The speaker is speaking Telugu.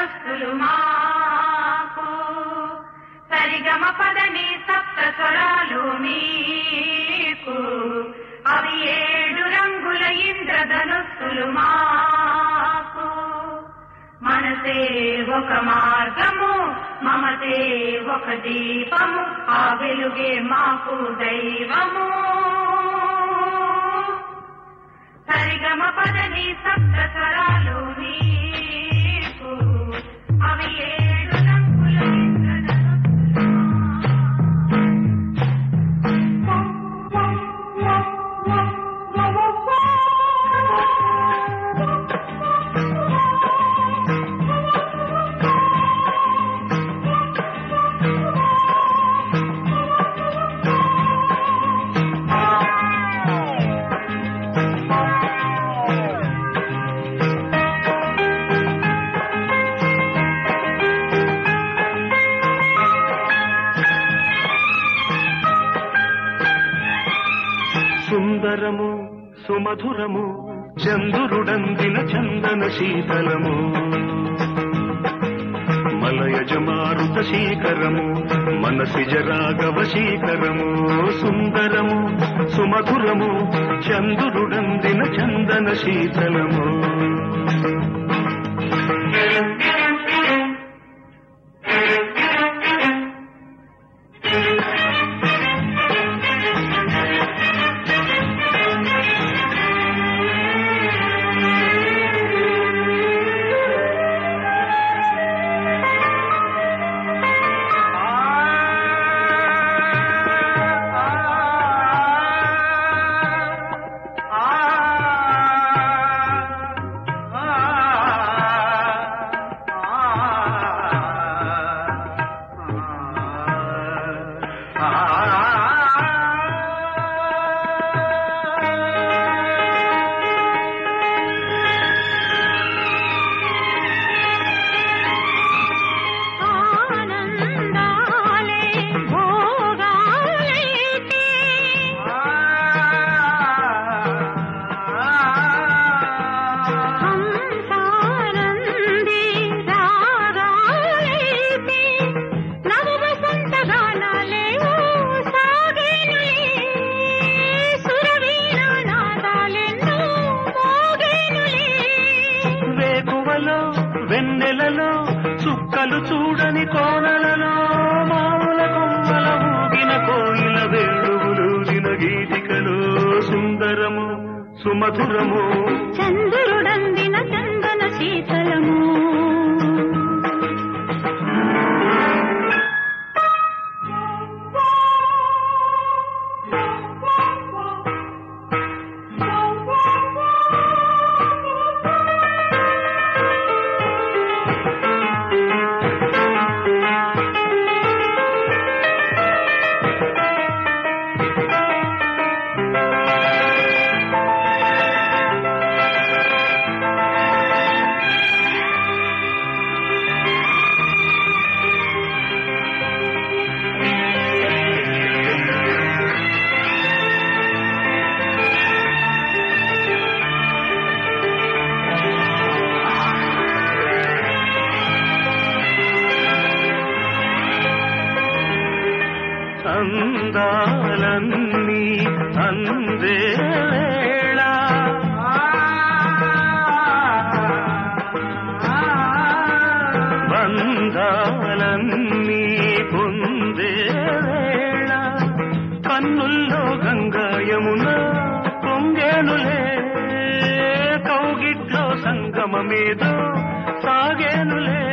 ఇంద్రధనుస్సులు మాకు సరిగమ పదని సప్త స్వరాలు మీకు అవి ఏడు రంగుల ఇంద్రధనుస్సులు మాకు మనసే ఒక మార్గము మమతే ఒక దీపము ఆ వెలుగే మాకు దైవము సరిగమ పదని సప్త స్వరాలు నీకు అవి ఏడు రంగుల సుందరము సుమధురము చందురుడందిన చందన శీతలము మలయజ మారుత శీకరము మనసిజ రాఘవ శీకరము సుందరము సుమధురము చందురుడందిన చందన శీతలము ఆనందాలే భోగాలైతే హంసానంది రాగాలైతే నవ వసంత గానాలే సాగేనులే సురవీణ నాదాలెన్నో మోగేనులే వేకువలో వెన్నెలలో చుక్కలు చూడని కోనలలో మావుల కొమ్మల ఊగిన కోయిల వేణువులూదిన గీతికలో సుందరము సుమధురము చంద్రుడందిన చందన శీతలము అందాలన్నీ అందే వేళ బంధాలన్నీ పొందే వేళ కన్నుల్లో గంగాయమున పొంగేనులే కౌగిట్లో సంగమమేదో సాగేనులే